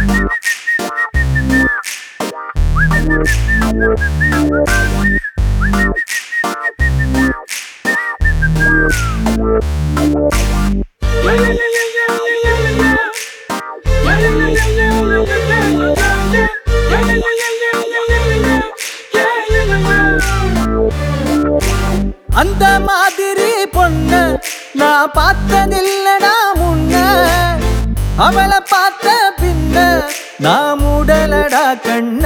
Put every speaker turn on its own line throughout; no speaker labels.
அந்த மாதிரி பொண்ண நான் பார்த்ததில்லடா முன்ன அவளை பார்த்த பின்ன நான் மூடலடா கண்ண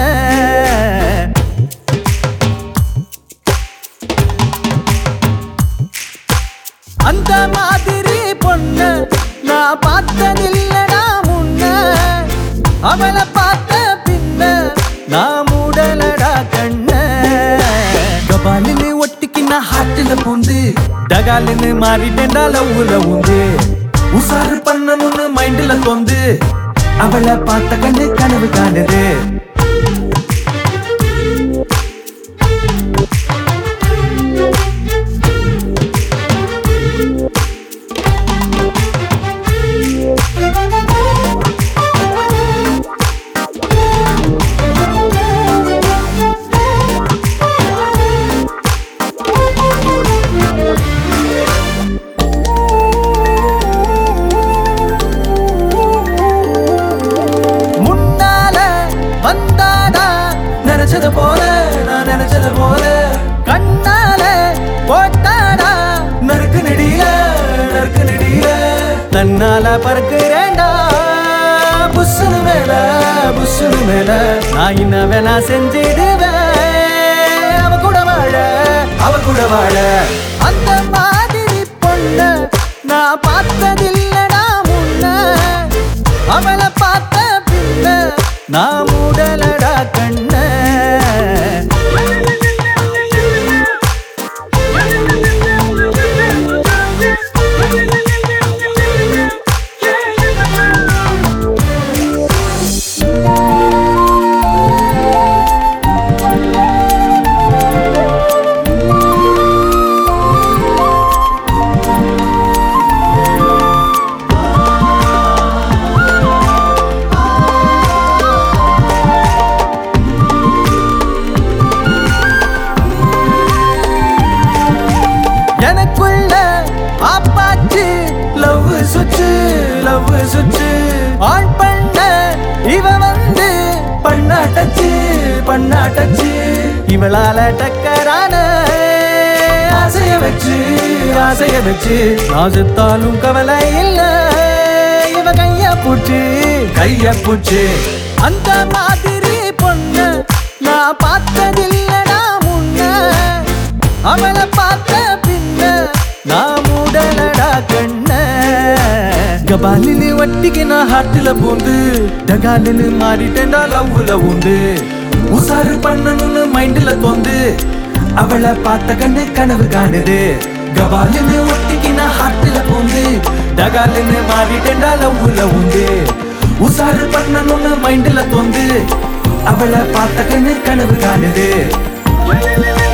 அந்த மாதிரி பொண்ண நான் பார்த்ததில்லடா முன்ன அவளை பார்த்த பின்ன நான் மூடலடா கண்ண கபாலின்னு ஒட்டிக்கு நான் ஹாட்டில பூந்து டகாலின்னு மாறிட்டேன்டா லவ்வுல உந்து உசாரு பண்ணணும்னு மைண்ட்ல தோந்து அவளை பார்த்த கண்ணு கனவு காணுது முன்னால வந்தாடா நினைச்சது போல நான் நினைச்சது போல கண்ணால போட்டாடா நறுக்கு நெடியில நறுக்கு நெடியில தன்னால பறக்குறேன்டா புஷ்ஷுனு மேல புஷ்ஷுனு மேல நான் என்ன வேணா செஞ்சிடுவேன் அவ கூட வாழ அவ கூட வாழ அந்த மாதிரி பொண்ண நான் பார்த்ததில்லடா முன்ன அவளை பார்த்த பின்ன நான் மூடலடா கண்ண எனக்குள்ள ஆப்பாச்சு love switch love switch on பண்ண இவ வந்து பண்ணா டச்சு பண்ணா டச்சு இவளால டக்கரான ஆசைய வச்சு ஆசைய வச்சு நான் செத்தாலும் கவலை இல்ல இவ கைய பூச்சு கைய பூச்சு அந்த மாதிரி பொண்ண நான் பார்த்ததில்லடா முன்ன அவளை பார்த்த பின்ன நான் மூடலடா கண்ண கபாலினு வட்டிக்கு நான் ஹார்ட்ல பூந்து டகாலினு மாறிட்டேன்டா லவ்வுல உண்டு உசாரு பண்ணணும்னு மைண்ட்ல தோந்து அவளை பார்த்த கண்ணு கனவு காணுது கபாலினு ஒட்டிக்கு நான் ஹார்ட்ல பூந்து டகாலினு மாறிட்டேன்டா லவ்வுல உண்டு உசாரு பண்ணணும்னு மைண்ட்ல தோந்து அவளை பார்த்த கண்ணு கனவு காணுது